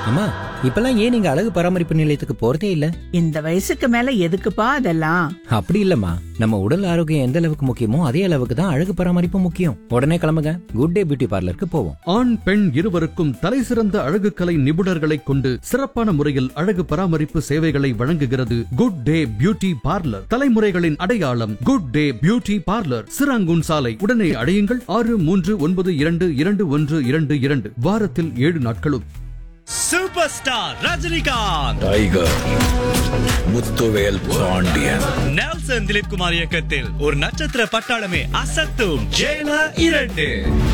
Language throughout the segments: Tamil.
அம்மா இப்பெல்லாம் ஏன் நீங்க அழகு பராமரிப்பு நிலையத்துக்கு போறதே இல்ல இந்த வயசுக்கு மேல எதுக்குப்பா அதெல்லாம் அப்படி இல்லம்மா நம்ம உடல் ஆரோக்கியம் எந்த அளவுக்கு முக்கியமோ அதே அளவுக்கு தான் அழகு பராமரிப்பு முக்கியம் உடனே கிளம்புங்க குட் டே பியூட்டி பார்லருக்கு போவோம் ஆண் பெண் இருவருக்கும் தலைசிறந்த அழகுக்கலை நிபுணர்களைக் கொண்டு சிறப்பான முறையில் அழகு பராமரிப்பு சேவைகளை வழங்குகிறது குட் டே பியூட்டி பார்லர் தலைமுறைகளின் அடையாளம் good day beauty parlour Serangoon சாலை உடனே அடையுங்கள் ஆறு மூன்று ஒன்பது இரண்டு இரண்டு ஒன்று இரண்டு இரண்டு வாரத்தில் ஏழு நாட்களும் super star Rajinikanth tiger Muthuvel Pandian Nelson Dilip Kumar இயக்கத்தில் ஒரு நட்சத்திர பட்டாளமே அசத்தும் ஜெயிலர் இரண்டு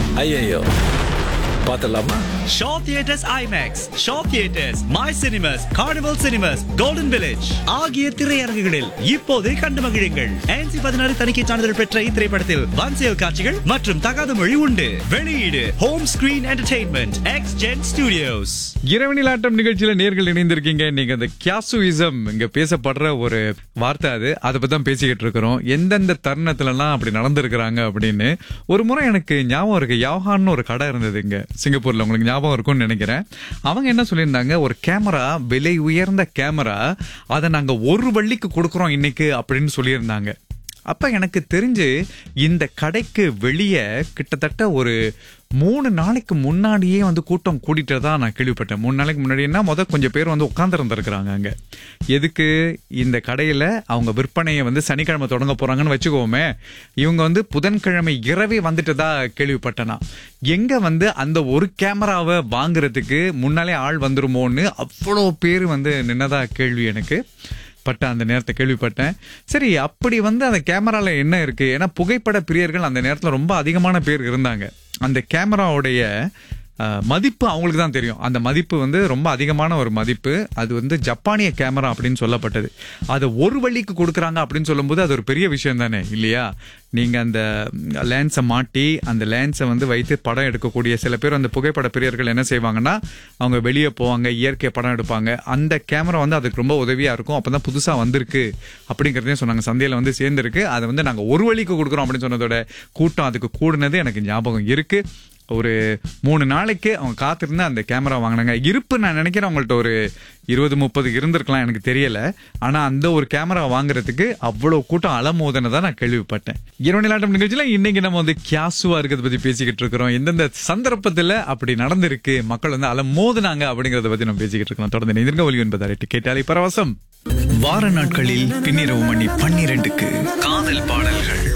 ஐயோ பார்த்தலாமா Shaw theatres IMAX Shaw theatres my cinemas Carnival cinemas Golden Village ஆகிய திரையரங்குகளில் இப்போதே கண்டு மகிழுங்கள் NC பதினாறு தணிக்கை சான்றிதழ் பெற்ற இத்திரைப்படத்தில் வன்செயல் காட்சிகள் மற்றும் தகாத மொழி உண்டு வெளியீடு home screen entertainment X gen studios இரவனில் ஆட்டம் நிகழ்ச்சியில நேர்கள் இணைந்திருக்கீங்க நீங்க இந்த கியாசுயிசம் இங்க பேசப்படுற ஒரு வார்த்தை அது அதை பத்தி தான் பேசிக்கிட்டு இருக்கிறோம் எந்தெந்த தருணத்துலலாம் அப்படி நடந்திருக்கிறாங்க அப்படின்னு ஒரு முறை எனக்கு ஞாபகம் இருக்கு யாவஹான்னு ஒரு கடை இருந்தது இங்க சிங்கப்பூர்ல உங்களுக்கு ஞாபகம் இருக்கும்னு நினைக்கிறேன் அவங்க என்ன சொல்லியிருந்தாங்க ஒரு கேமரா விலை உயர்ந்த கேமரா அதை நாங்க ஒரு வள்ளிக்கு கொடுக்குறோம் இன்னைக்கு அப்படின்னு சொல்லியிருந்தாங்க அப்ப எனக்கு தெரிஞ்சு இந்த கடைக்கு வெளியே கிட்டத்தட்ட ஒரு மூணு நாளைக்கு முன்னாடியே வந்து கூட்டம் கூட்டிட்டு தான் நான் கேள்விப்பட்டேன் மூணு நாளைக்கு முன்னாடின்னா முத கொஞ்சம் பேர் வந்து உட்கார்ந்து இருந்திருக்கிறாங்க அங்க எதுக்கு இந்த கடையில அவங்க விற்பனையை வந்து சனிக்கிழமை தொடங்க போறாங்கன்னு வச்சுக்கோமே இவங்க வந்து புதன்கிழமை இரவே வந்துட்டதா கேள்விப்பட்டேனா எங்க வந்து அந்த ஒரு கேமராவை வாங்குறதுக்கு முன்னாலே ஆள் வந்துருமோன்னு அவ்வளோ பேர் வந்து நின்னதா கேள்வி எனக்கு பட்ட அந்த நேரத்தை கேள்விப்பட்டேன் சரி அப்படி வந்து அந்த கேமரால என்ன இருக்கு ஏன்னா புகைப்பட பிரியர்கள் அந்த நேரத்துல ரொம்ப அதிகமான பேர் இருந்தாங்க அந்த கேமராவுடைய அஹ், மதிப்பு அவங்களுக்கு தான் தெரியும் அந்த மதிப்பு வந்து ரொம்ப அதிகமான ஒரு மதிப்பு அது வந்து ஜப்பானிய கேமரா அப்படின்னு சொல்லப்பட்டது அதை ஒரு வழிக்கு கொடுக்குறாங்க அப்படின்னு சொல்லும்போது அது ஒரு பெரிய விஷயம் தானே இல்லையா நீங்க அந்த லேன்ஸை மாட்டி அந்த லேன்ஸை வந்து வைத்து படம் எடுக்கக்கூடிய சில பேர் அந்த புகைப்பட பிரியர்கள் என்ன செய்வாங்கன்னா அவங்க வெளியே போவாங்க இயற்கை படம் எடுப்பாங்க அந்த கேமரா வந்து அதுக்கு ரொம்ப உதவியா இருக்கும் அப்பதான் புதுசா வந்திருக்கு அப்படிங்கறதையும் சொன்னாங்க சந்தையில வந்து சேர்ந்திருக்கு அதை வந்து நாங்க ஒரு வழிக்கு கொடுக்குறோம் அப்படின்னு சொன்னதோட கூட்டம் அதுக்கு கூடுனது எனக்கு ஞாபகம் இருக்கு ஒரு மூணு நாளைக்கு அவங்க காத்திருந்து அந்த கேமரா வாங்கினாங்க இருப்பு நான் நினைக்கிறேன் அவங்கள்ட்ட ஒரு இருபது முப்பது இருந்திருக்கலாம் எனக்கு தெரியல ஆனா அந்த ஒரு கேமரா வாங்குறதுக்கு அவ்வளவு கூட்டம் அலமோதனை நான் கேள்விப்பட்டேன் இரவு நிலாட்டம் நிகழ்ச்சியில இன்னைக்கு நம்ம வந்து கியாசுவா இருக்கிறத பத்தி பேசிக்கிட்டு இருக்கிறோம் எந்தெந்த சந்தர்ப்பத்துல அப்படி நடந்திருக்கு மக்கள் வந்து அலமோதுனாங்க அப்படிங்கறத பத்தி நம்ம பேசிக்கிட்டு இருக்கோம் தொடர்ந்து எதிர்க்க ஒலி என்பதாரி கேட்டாலே பரவசம் வார நாட்களில் பின்னிரவு மணி பன்னிரண்டுக்கு காதல் பாடல்கள்